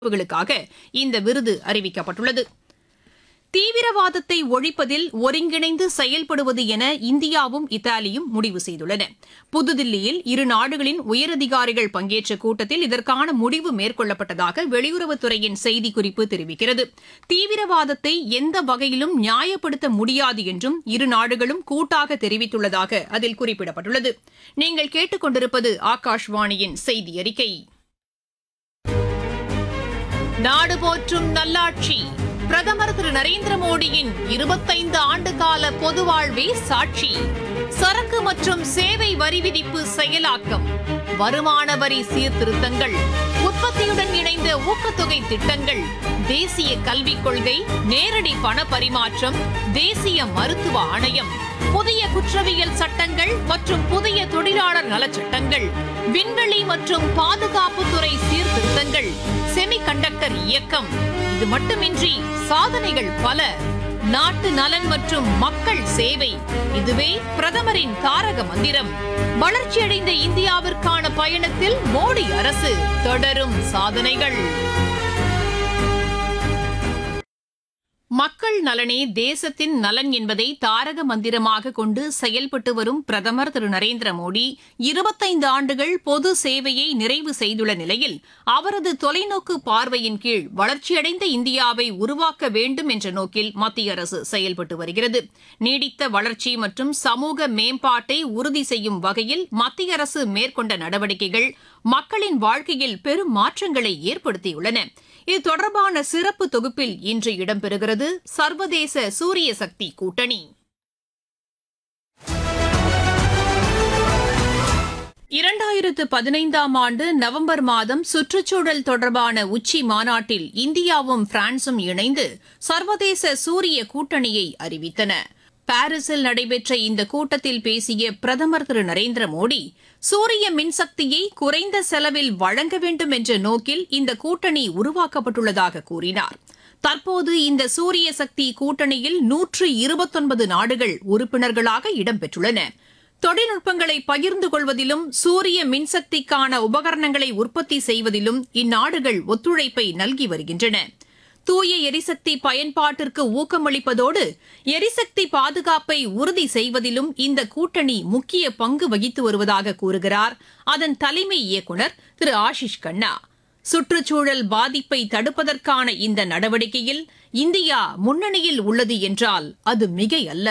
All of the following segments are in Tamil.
களுக்காக இந்த விருது அறிவிக்கப்பட்டுள்ளது தீவிரவாதத்தை ஒழிப்பதில் ஒருங்கிணைந்து செயல்படுவது என இந்தியாவும் இத்தாலியும் முடிவு செய்துள்ளன புதுதில்லியில் இரு நாடுகளின் உயரதிகாரிகள் பங்கேற்ற கூட்டத்தில் இதற்கான முடிவு மேற்கொள்ளப்பட்டதாக வெளியுறவுத்துறையின் செய்திக்குறிப்பு தெரிவிக்கிறது தீவிரவாதத்தை எந்த வகையிலும் நியாயப்படுத்த முடியாது என்றும் இரு நாடுகளும் கூட்டாக தெரிவித்துள்ளதாக அதில் குறிப்பிடப்பட்டுள்ளது நீங்கள் கேட்டுக் கொண்டிருப்பது ஆகாஷ்வாணியின் செய்தி அறிக்கை நாடு போற்றும் நல்லாட்சி பிரதமர் திரு நரேந்திர மோடியின் இருபத்தைந்து ஆண்டு கால பொது வாழ்வே சாட்சி சரக்கு மற்றும் சேவை வரி விதிப்பு செயலாக்கம் வருமான வரி சீர்திருத்தங்கள் உற்பத்தியுடன் இணைந்த ஊக்கத்தொகை திட்டங்கள் தேசிய கல்விக் கொள்கை நேரடி பண பரிமாற்றம் தேசிய மருத்துவ ஆணையம் புதிய குற்றவியல் சட்டங்கள் மற்றும் புதிய தொழிலாளர் நலச்சட்டங்கள் விண்வெளி மற்றும் பாதுகாப்புத்துறை சீர்திருத்தங்கள் செமிகண்டக்டர் இயக்கம் இது மட்டுமின்றி சாதனைகள் பல நாட்டு நலன் மற்றும் மக்கள் சேவை இதுவே பிரதமரின் தாரக மந்திரம் வளர்ச்சியடைந்த இந்தியாவிற்கான பயணத்தில் மோடி அரசு தொடரும் சாதனைகள் மக்கள் நலனே தேசத்தின் நலன் என்பதை தாரக மந்திரமாக கொண்டு செயல்பட்டு வரும் பிரதமர் திரு நரேந்திர மோடி இருபத்தைந்து ஆண்டுகள் பொது சேவையை நிறைவு செய்துள்ள நிலையில் அவரது தொலைநோக்கு பார்வையின் கீழ் வளர்ச்சியடைந்த இந்தியாவை உருவாக்க வேண்டும் என்ற நோக்கில் மத்திய அரசு செயல்பட்டு வருகிறது நீடித்த வளர்ச்சி மற்றும் சமூக மேம்பாட்டை உறுதி செய்யும் வகையில் மத்திய அரசு மேற்கொண்ட நடவடிக்கைகள் மக்களின் வாழ்க்கையில் பெரும் மாற்றங்களை ஏற்படுத்தியுள்ளன இது தொடர்பான சிறப்பு தொகுப்பில் இன்று இடம்பெறுகிறது சர்வதேச சூரிய சக்தி கூட்டணி இரண்டாயிரத்து பதினைந்தாம் ஆண்டு நவம்பர் மாதம் சுற்றுச்சூழல் தொடர்பான உச்சி மாநாட்டில் இந்தியாவும் பிரான்சும் இணைந்து சர்வதேச சூரிய கூட்டணியை அறிவித்தன பாரிஸில் நடைபெற்ற இந்த கூட்டத்தில் பேசிய பிரதமர் திரு நரேந்திர மோடி சூரிய மின்சக்தியை குறைந்த செலவில் வழங்க வேண்டும் என்ற நோக்கில் இந்த கூட்டணி உருவாக்கப்பட்டுள்ளதாக கூறினார் தற்போது இந்த சூரிய சக்தி கூட்டணியில் நூற்று இருபத்தொன்பது நாடுகள் உறுப்பினர்களாக இடம்பெற்றுள்ளன தொழில்நுட்பங்களை பகிர்ந்து கொள்வதிலும் சூரிய மின்சக்திக்கான உபகரணங்களை உற்பத்தி செய்வதிலும் இந்நாடுகள் ஒத்துழைப்பை நல்கி வருகின்றன தூய எரிசக்தி பயன்பாட்டிற்கு ஊக்கமளிப்பதோடு எரிசக்தி பாதுகாப்பை உறுதி செய்வதிலும் இந்த கூட்டணி முக்கிய பங்கு வகித்து வருவதாக கூறுகிறார் அதன் தலைமை இயக்குநர் திரு ஆஷிஷ் கண்ணா சுற்றுச்சூழல் பாதிப்பை தடுப்பதற்கான இந்த நடவடிக்கையில் இந்தியா முன்னணியில் உள்ளது என்றால் அது மிகையல்ல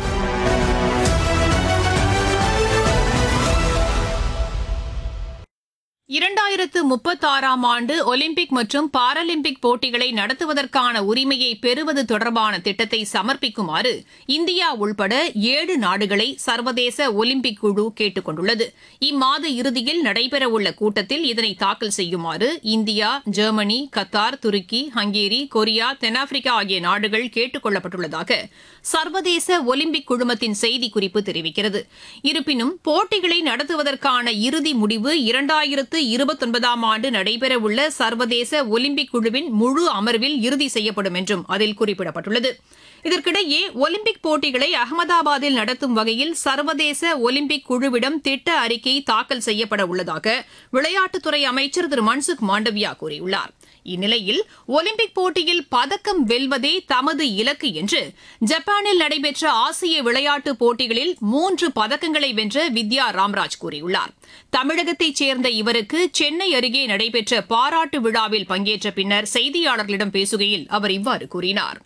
இரண்டாயிரத்து முப்பத்தாறாம் ஆண்டு ஒலிம்பிக் மற்றும் பாராலிம்பிக் போட்டிகளை நடத்துவதற்கான உரிமையை பெறுவது தொடர்பான திட்டத்தை சமர்ப்பிக்குமாறு இந்தியா உள்பட ஏழு நாடுகளை சர்வதேச ஒலிம்பிக் குழு கேட்டுக் கொண்டுள்ளது இம்மாத இறுதியில் நடைபெறவுள்ள கூட்டத்தில் இதனை தாக்கல் செய்யுமாறு இந்தியா ஜெர்மனி கத்தார் துருக்கி ஹங்கேரி கொரியா தென்னாப்பிரிக்கா ஆகிய நாடுகள் கேட்டுக் கொள்ளப்பட்டுள்ளதாக சர்வதேச ஒலிம்பிக் குழுமத்தின் செய்திக்குறிப்பு தெரிவிக்கிறது இருப்பினும் போட்டிகளை நடத்துவதற்கான இறுதி முடிவு இரண்டாயிரத்து இருபத்தொன்பதாம் ஆண்டு நடைபெறவுள்ள சர்வதேச ஒலிம்பிக் குழுவின் முழு அமர்வில் இறுதி செய்யப்படும் என்றும் அதில் குறிப்பிடப்பட்டுள்ளது இதற்கிடையே ஒலிம்பிக் போட்டிகளை அகமதாபாத்தில் நடத்தும் வகையில் சர்வதேச ஒலிம்பிக் குழுவிடம் திட்ட அறிக்கை தாக்கல் செய்யப்பட உள்ளதாக விளையாட்டுத்துறை அமைச்சர் திரு மன்சுக் மாண்டவியா கூறியுள்ளார் இந்நிலையில் ஒலிம்பிக் போட்டியில் பதக்கம் வெல்வதே தமது இலக்கு என்று ஜப்பானில் நடைபெற்ற ஆசிய விளையாட்டுப் போட்டிகளில் மூன்று பதக்கங்களை வென்ற வித்யா ராம்ராஜ் கூறியுள்ளார் தமிழகத்தைச் சேர்ந்த இவருக்கு சென்னை அருகே நடைபெற்ற பாராட்டு விழாவில் பங்கேற்ற பின்னர் செய்தியாளர்களிடம் பேசுகையில் அவர் இவ்வாறு கூறினார்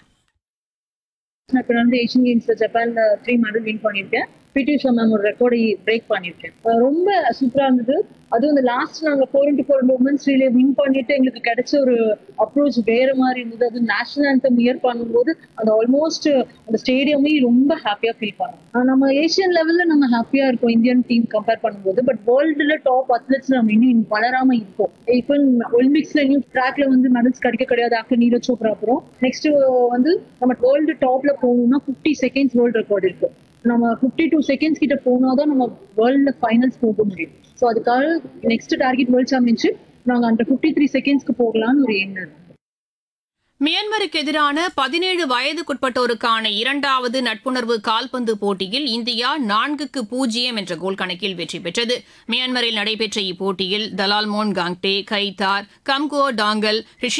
நான் இப்போ வந்து ஏஷியன் கேம்ஸ்ல ஜப்பான்ல த்ரீ மெடல் வின் பண்ணியிருக்கேன் பிடி உஷா மேம் ஒரு ரெக்கார்டை பிரேக் பண்ணியிருக்கேன் அஹ் ரொம்ப சூப்பரா இருந்தது அதுவும் இந்த லாஸ்ட் நாங்க four into four women's relay win பண்ணிட்டு எங்களுக்கு கிடைச்ச ஒரு அப்ரோச் வேற மாதிரி இருந்தது அது நேஷனல் anthem இயர் பண்ணும்போது அந்த ஆல்மோஸ்ட் அந்த ஸ்டேடியமே ரொம்ப ஹாப்பியா ஃபீல் பண்ணோம் ஆஹ் நம்ம ஏஷியன் லெவல்ல நம்ம ஹாப்பியா இருக்கோம் இந்தியன் டீம் கம்பேர் பண்ணும்போது பட் வேர்ல்டுல டாப் அத்லெட்ஸ் நம்ம இன்னும் வளராம இருக்கோம் இப்போ ஒலிம்பிக்ஸ்ல இன்னும் ட்ராக்ல வந்து மெடல்ஸ் கிடைக்க கிடையாது ஆஃப்டர் நீரஜ் சோப்ரா அப்புறம் நெக்ஸ்ட் வந்து நம்ம வேர்ல்டு டாப்ல போகணும்னா ஃபிஃப்டி செகண்ட்ஸ் வேர்ல்டு ரெக்கார்ட் இருக்கு நம்ம ஃபிஃப்டி டூ செகண்ட்ஸ் கிட்ட போனாதான் நம்ம வேர்ல்டு ஃபைனல்ஸ் போக முடியும் ஸோ அதுக்காக நெக்ஸ்ட் டார்கெட் வேர்ல்ட் சாம்பியன்ஷிப் நாங்கள் அந்த ஃபிஃப்டி த்ரீ செகண்ட்ஸ்க்கு போகலான்னு ஒரு எண்ணம் இருக்கு மியான்மருக்கு எதிரான பதினேழு வயதுக்குட்பட்டோருக்கான இரண்டாவது நட்புணர்வு கால்பந்து போட்டியில் இந்தியா நான்குக்கு பூஜ்ஜியம் என்ற கோல் கணக்கில் வெற்றி பெற்றது மியான்மரில் நடைபெற்ற இப்போட்டியில் தலால்மோன் காங்டே கைத்தார் கம்கோ டாங்கல் ரிஷி